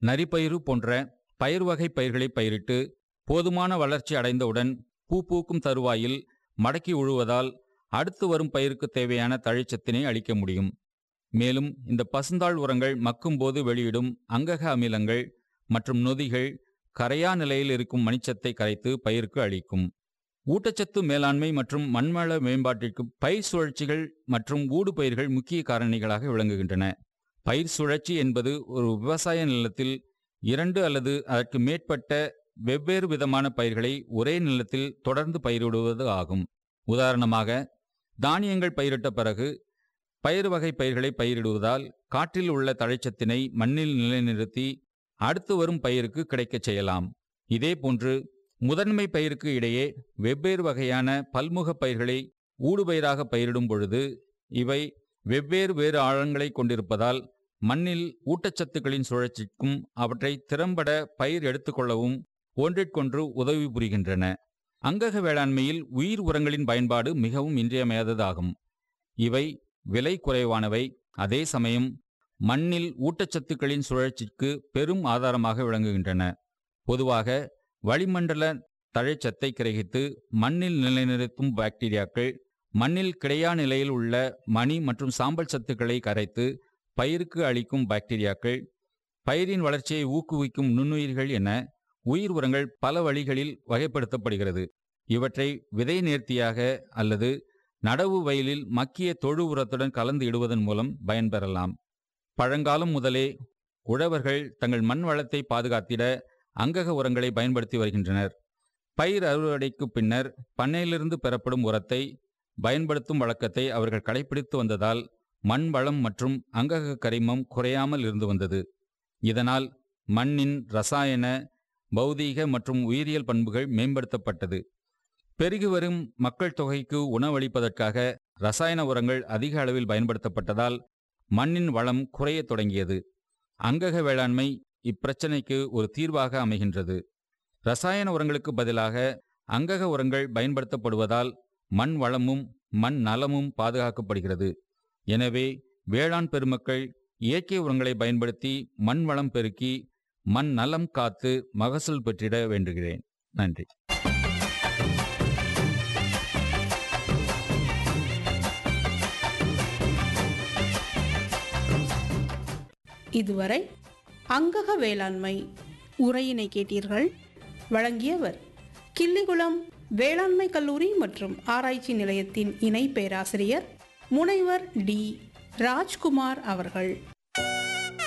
நரிப்பயிறு போன்ற பயிர் வகை பயிர்களை பயிரிட்டு போதுமான வளர்ச்சி அடைந்தவுடன் பூ பூக்கும் தருவாயில் மடக்கி உழுவதால் அடுத்து வரும் பயிருக்கு தேவையான தழைச்சத்தினை அளிக்க முடியும் மேலும் இந்த பசுந்தாள் உரங்கள் மக்கும்போது வெளியிடும் அங்கக அமிலங்கள் மற்றும் நொதிகள் கரையா நிலையில் இருக்கும் மணிச்சத்தை கரைத்து பயிருக்கு அளிக்கும் ஊட்டச்சத்து மேலாண்மை மற்றும் மண்வள மேம்பாட்டிற்கு பயிர் சுழற்சிகள் மற்றும் ஊடுபயிர்கள் முக்கிய காரணிகளாக விளங்குகின்றன பயிர் சுழற்சி என்பது ஒரு விவசாய நிலத்தில் இரண்டு அல்லது அதற்கு மேற்பட்ட வெவ்வேறு விதமான பயிர்களை ஒரே நிலத்தில் தொடர்ந்து பயிரிடுவது ஆகும் உதாரணமாக தானியங்கள் பயிரிட்ட பிறகு பயிர் வகை பயிர்களை பயிரிடுவதால் காற்றில் உள்ள தழைச்சத்தினை மண்ணில் நிலைநிறுத்தி அடுத்து வரும் பயிருக்கு கிடைக்கச் செய்யலாம் இதேபோன்று முதன்மை பயிருக்கு இடையே வெவ்வேறு வகையான பல்முக பயிர்களை ஊடுபயிராக பயிரிடும் பொழுது இவை வெவ்வேறு வேறு ஆழங்களை கொண்டிருப்பதால் மண்ணில் ஊட்டச்சத்துக்களின் சுழற்சிக்கும் அவற்றை திறம்பட பயிர் எடுத்துக்கொள்ளவும் ஒன்றிற்கொன்று உதவி புரிகின்றன அங்கக வேளாண்மையில் உயிர் உரங்களின் பயன்பாடு மிகவும் இன்றியமையாததாகும் இவை விலை குறைவானவை அதே சமயம் மண்ணில் ஊட்டச்சத்துக்களின் சுழற்சிக்கு பெரும் ஆதாரமாக விளங்குகின்றன பொதுவாக வளிமண்டல தழைச்சத்தை கிரகித்து மண்ணில் நிலைநிறுத்தும் பாக்டீரியாக்கள் மண்ணில் கிடையா நிலையில் உள்ள மணி மற்றும் சாம்பல் சத்துக்களை கரைத்து பயிருக்கு அளிக்கும் பாக்டீரியாக்கள் பயிரின் வளர்ச்சியை ஊக்குவிக்கும் நுண்ணுயிர்கள் என உயிர் உரங்கள் பல வழிகளில் வகைப்படுத்தப்படுகிறது இவற்றை விதை நேர்த்தியாக அல்லது நடவு வயலில் மக்கிய தொழு உரத்துடன் கலந்து இடுவதன் மூலம் பயன்பெறலாம் பழங்காலம் முதலே உழவர்கள் தங்கள் மண் வளத்தை பாதுகாத்திட அங்கக உரங்களை பயன்படுத்தி வருகின்றனர் பயிர் அறுவடைக்கு பின்னர் பண்ணையிலிருந்து பெறப்படும் உரத்தை பயன்படுத்தும் வழக்கத்தை அவர்கள் கடைபிடித்து வந்ததால் மண் வளம் மற்றும் அங்கக கரிமம் குறையாமல் இருந்து வந்தது இதனால் மண்ணின் ரசாயன பௌதீக மற்றும் உயிரியல் பண்புகள் மேம்படுத்தப்பட்டது பெருகி வரும் மக்கள் தொகைக்கு உணவளிப்பதற்காக ரசாயன உரங்கள் அதிக அளவில் பயன்படுத்தப்பட்டதால் மண்ணின் வளம் குறையத் தொடங்கியது அங்கக வேளாண்மை இப்பிரச்சனைக்கு ஒரு தீர்வாக அமைகின்றது ரசாயன உரங்களுக்கு பதிலாக அங்கக உரங்கள் பயன்படுத்தப்படுவதால் மண் வளமும் மண் நலமும் பாதுகாக்கப்படுகிறது எனவே வேளாண் பெருமக்கள் இயற்கை உரங்களை பயன்படுத்தி மண் வளம் பெருக்கி மண் நலம் காத்து மகசூல் பெற்றிட வேண்டுகிறேன் நன்றி இதுவரை அங்கக வேளாண்மை உரையினை கேட்டீர்கள் வழங்கியவர் கிள்ளிகுளம் வேளாண்மை கல்லூரி மற்றும் ஆராய்ச்சி நிலையத்தின் இணை பேராசிரியர் முனைவர் டி ராஜ்குமார் அவர்கள்